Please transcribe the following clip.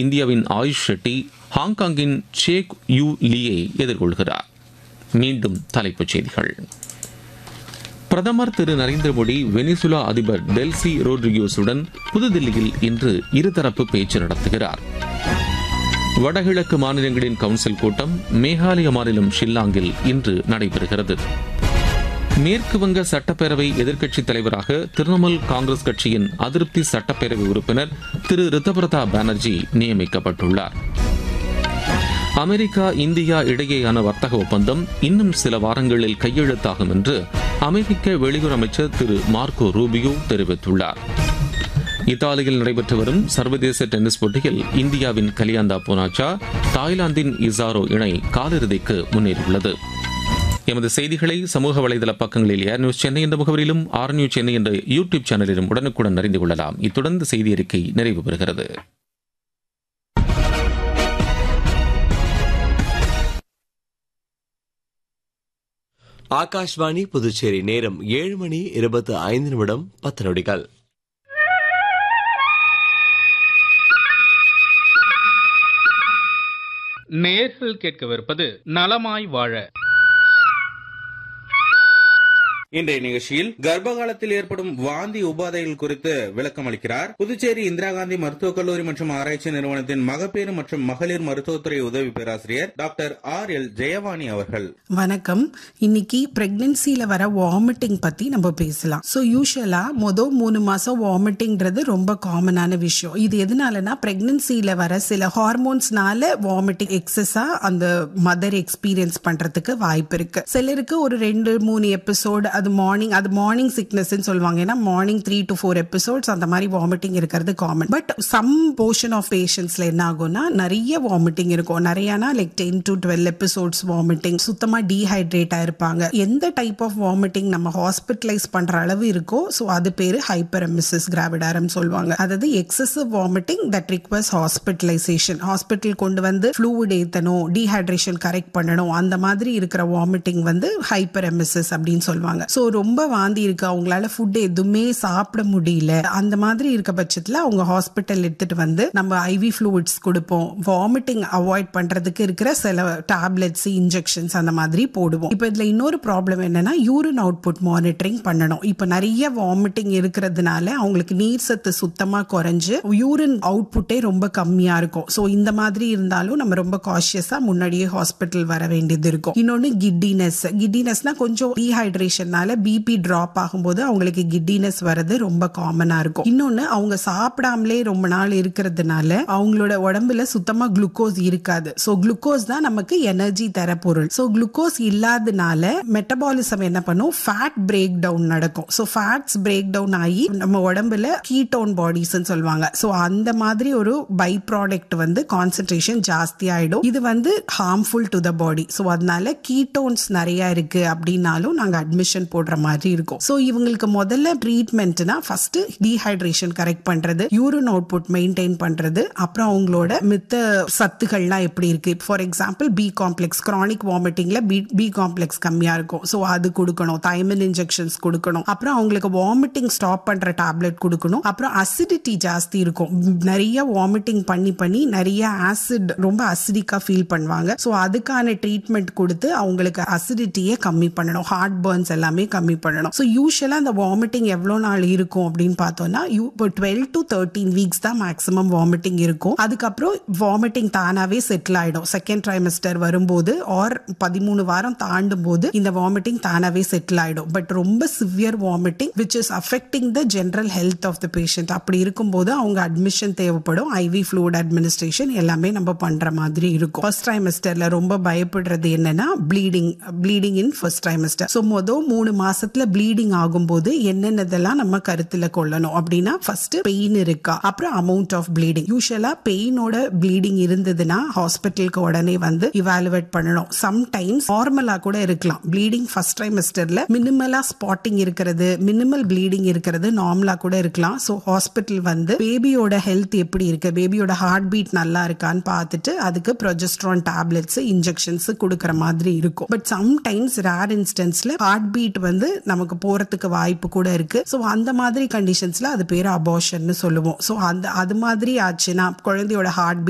இந்தியாவின் ஆயுஷ் ஷெட்டி ஹாங்காங்கின் Cheuk Yiu லியை எதிர்கொள்கிறார் மீண்டும் தலைப்புச் செய்திகள் பிரதமர் திரு நரேந்திர மோடி வெனிசுலா அதிபர் டெல்சி ரோட்ரிகோஸுடன் புதுதில்லியில் இன்று இருதரப்பு பேச்சு நடத்துகிறார் வடகிழக்கு மாநிலங்களின் கவுன்சில் கூட்டம் மேகாலய மாநிலம் ஷில்லாங்கில் இன்று நடைபெறுகிறது மேற்கு வங்க சட்டப்பேரவை எதிர்க்கட்சித் தலைவராக திரிணாமுல் காங்கிரஸ் கட்சியின் அதிருப்தி சட்டப்பேரவை உறுப்பினர் திரு ரித்தபிரதா பானர்ஜி நியமிக்கப்பட்டுள்ளார் அமெரிக்கா இந்தியா இடையேயான வர்த்தக ஒப்பந்தம் இன்னும் சில வாரங்களில் கையெழுத்தாகும் என்று அமெரிக்க வெளியுறவு அமைச்சர் திரு மார்க்கோ ரூபியோ தெரிவித்துள்ளார் இத்தாலியில் நடைபெற்று வரும் சர்வதேச டென்னிஸ் போட்டியில் இந்தியாவின் கலியாந்தா போனாச்சா தாய்லாந்தின் இசாரோ இணை காலிறுதிக்கு முன்னேறியுள்ளது எமது செய்திகளை சமூக வலைதள பக்கங்களில் ஏர் நியூஸ் சென்னை என்ற முகவரியிலும் ஆர் நியூஸ் சென்னை என்ற யூடியூப் சேனலிலும் உடனுக்குடன் அறிந்து கொள்ளலாம் இத்துடன் இந்த செய்தி அறிக்கை நிறைவு பெறுகிறது ஆகாஷ்வாணி புதுச்சேரி நேரம் ஏழு மணி இருபத்தி ஐந்து நிமிடம் பத்து நொடிகள் நேர்கள் கேட்கவிருப்பது நலமாய் வாழ இன்றைய நிகழ்ச்சியில் கர்ப்ப காலத்தில் ஏற்படும் வாந்தி உபாதைகள் குறித்து விளக்கம் அளிக்கிறார் புதுச்சேரி இந்திரா காந்தி மருத்துவக் கல்லூரி மற்றும் ஆராய்ச்சி நிறுவனத்தின் மகப்பேறு மற்றும் மகளிர் மருத்துவத்துறை உதவி பேராசிரியர் டாக்டர் ஆர் எல் ஜெயவாணி அவர்கள் வணக்கம் இன்னைக்கு பிரெக்னன்சில வர வாமிட்டிங் பத்தி நம்ம பேசலாம் ஸோ யூஸ்வலா மொதல் மூணு மாசம் வாமிட்டிங்கிறது ரொம்ப காமனான விஷயம் இது எதனாலனா பிரெக்னன்சில வர சில ஹார்மோன்ஸ்னால வாமிட்டிங் எக்ஸஸா அந்த மதர் எக்ஸ்பீரியன்ஸ் பண்றதுக்கு வாய்ப்பு இருக்கு சிலருக்கு ஒரு ரெண்டு மூணு எபிசோடு அது மார்னிங் அது மார்னிங் சிக்னஸ் சொல்லுவாங்க ஏன்னா morning three to four episodes அந்த மாதிரி வாமிட்டிங் இருக்கிறது common but some portion of பேஷண்ட்ஸ்ல என்ன ஆகும்னா நிறைய வாமிட்டிங் இருக்கும் நிறையனா like ten to twelve episodes vomiting சுத்தமா டீஹைட்ரேட் ஆயிருப்பாங்க எந்த டைப் ஆஃப் வாமிட்டிங் நம்ம ஹாஸ்பிட்டலைஸ் பண்ற அளவு இருக்கோ ஸோ அது பேரு ஹைப்பர் எமிசிஸ் கிராவிடாரம் சொல்லுவாங்க அதாவது excessive vomiting that request hospitalisation hospital கொண்டு வந்து ஃப்ளூவிட் ஏத்தணும் டீஹைட்ரேஷன் கரெக்ட் பண்ணணும் அந்த மாதிரி இருக்கிற வாமிட்டிங் வந்து ஹைப்பர் எமிசிஸ் அப்படின்னு சொல்லுவாங்க ஸோ ரொம்ப வாந்தி இருக்கு அவங்களால ஃபுட் எதுவுமே சாப்பிட முடியல அந்த மாதிரி இருக்க பட்சத்தில் அவங்க ஹாஸ்பிட்டல் எடுத்துட்டு வந்து நம்ம ஐவி ஃப்ளூயிட்ஸ் கொடுப்போம் வாமிட்டிங் அவாய்ட் பண்றதுக்கு இருக்கிற சில டேப்லெட்ஸ் இன்ஜெக்ஷன்ஸ் அந்த மாதிரி போடுவோம் இப்போ இதுல இன்னொரு ப்ராப்ளம் என்னன்னா யூரின் அவுட்புட் மானிட்டரிங் பண்ணணும் இப்போ நிறைய வாமிட்டிங் இருக்கிறதுனால அவங்களுக்கு நீர் சத்து சுத்தமா குறைஞ்சு யூரின் அவுட்புட்டே ரொம்ப கம்மியா இருக்கும் ஸோ இந்த மாதிரி இருந்தாலும் நம்ம ரொம்ப காஷியஸா முன்னாடியே ஹாஸ்பிட்டல் வர வேண்டியது இருக்கும் இன்னொன்னு கிட்டினஸ் கிட்டினஸ்னா கொஞ்சம் டீஹைட்ரேஷன்னால பிபி டிராப் ஆகும்போது அவங்களுக்கு கிட்டினஸ் வர்றது ரொம்ப காமனா இருக்கும் இன்னொன்னு அவங்க சாப்பிடாமலே ரொம்ப நாள் இருக்கிறதுனால அவங்களோட உடம்புல சுத்தமா குளுக்கோஸ் இருக்காது ஸோ குளுக்கோஸ் தான் நமக்கு எனர்ஜி தர பொருள் ஸோ குளுக்கோஸ் இல்லாதனால மெட்டபாலிசம் என்ன பண்ணும் ஃபேட் பிரேக் டவுன் நடக்கும் ஸோ ஃபேட்ஸ் பிரேக் டவுன் ஆகி நம்ம உடம்புல கீட்டோன் பாடிஸ் சொல்லுவாங்க ஸோ அந்த மாதிரி ஒரு பை ப்ராடக்ட் வந்து கான்சென்ட்ரேஷன் ஜாஸ்தி ஆயிடும் இது வந்து harmful to the body so அதனால கீட்டோன்ஸ் நிறைய இருக்கு அப்படின்னாலும் நாங்க அட்மிஷன் போடுற மாதிரி இருக்கும் ஸோ இவங்களுக்கு முதல்ல ட்ரீட்மெண்ட்னா ஃபர்ஸ்ட் டீஹைட்ரேஷன் கரெக்ட் பண்றது யூரின் அவுட்புட் மெயின்டைன் பண்றது அப்புறம் அவங்களோட மித்த சத்துக்கள்லாம் எப்படி இருக்கு for example B complex chronic வாமிட்டிங்ல பி பி காம்ப்ளெக்ஸ் கம்மியா இருக்கும் ஸோ அது கொடுக்கணும் தைமன் இன்ஜெக்ஷன்ஸ் கொடுக்கணும் அப்புறம் அவங்களுக்கு வாமிட்டிங் ஸ்டாப் பண்ற டேப்லெட் கொடுக்கணும் அப்புறம் அசிடிட்டி ஜாஸ்தி இருக்கும் நிறைய வாமிட்டிங் பண்ணி பண்ணி நிறைய ஆசிட் ரொம்ப அசிடிக்கா ஃபீல் பண்ணுவாங்க ஸோ அதுக்கான ட்ரீட்மெண்ட் கொடுத்து அவங்களுக்கு அசிடிட்டியை கம்மி பண்ணணும் ஹார்ட் பர்ன்ஸ் எல்லாமே கம்மி பண்ணணும் ஸோ யூஸ்வலா அந்த வாமிட்டிங் எவ்வளோ நாள் இருக்கும் அப்படின்னு பார்த்தோம்னா இப்போ டுவெல் டு தேர்ட்டீன் வீக்ஸ் தான் மேக்ஸிமம் வாமிட்டிங் இருக்கும் அதுக்கப்புறம் வாமிட்டிங் தானாவே செட்டில் ஆயிடும் செகண்ட் ட்ரைமஸ்டர் வரும்போது ஆர் பதிமூணு வாரம் தாண்டும் போது இந்த வாமிட்டிங் தானாவே செட்டில் ஆயிடும் பட் ரொம்ப severe vomiting which is affecting the general health of the patient அப்படி இருக்கும்போது அவங்க அட்மிஷன் தேவைப்படும் ஐவி ஃப்ளூட் அட்மினிஸ்ட்ரேஷன் எல்லாமே நம்ம பண்ற மாதிரி இருக்கும் ஃபர்ஸ்ட் ட்ரைமஸ்டர்ல ரொம்ப பயப்படுறது என்னன்னா bleeding bleeding in first trimester so மொதல் மூணு மாசத்துல ப்ளீடிங் ஆகும்போது என்னென்னதெல்லாம் நம்ம கருத்துல கொள்ளணும் அப்படின்னா ஃபர்ஸ்ட் பெயின் இருக்கா அப்புறம் அமௌண்ட் ஆஃப் ப்ளீடிங் யூஸ்வலா பெயினோட ப்ளீடிங் இருந்ததுன்னா ஹாஸ்பிட்டலுக்கு உடனே வந்து இவாலுவேட் பண்ணணும் சம்டைம்ஸ் நார்மலா கூட இருக்கலாம் ப்ளீடிங் ஃபர்ஸ்ட் ட்ரைமஸ்டர்ல மினிமலா ஸ்பாட்டிங் இருக்கிறது மினிமல் ப்ளீடிங் இருக்கிறது நார்மலா கூட இருக்கலாம் ஸோ ஹாஸ்பிட்டல் வந்து பேபியோட ஹெல்த் எப்படி இருக்கு பேபியோட ஹார்ட் பீட் நல்லா இருக்கான்னு பார்த்துட்டு அதுக்கு ப்ரொஜெஸ்ட்ரான் டேப்லெட்ஸ் இன்ஜெக்ஷன்ஸ் கொடுக்குற மாதிரி இருக்கும் பட் சம்டைம்ஸ் ரேர் இன்ஸ்டன்ஸ்ல ஹார்ட் பீட் வந்து நமக்கு போறதுக்கு வாய்ப்பு கூட இருக்கு ஸோ அந்த மாதிரி கண்டிஷன்ஸ்ல அது பேர் அபார்ஷன் சொல்லுவோம் ஸோ அந்த அது மாதிரி ஆச்சுன்னா குழந்தையோட ஹார்ட்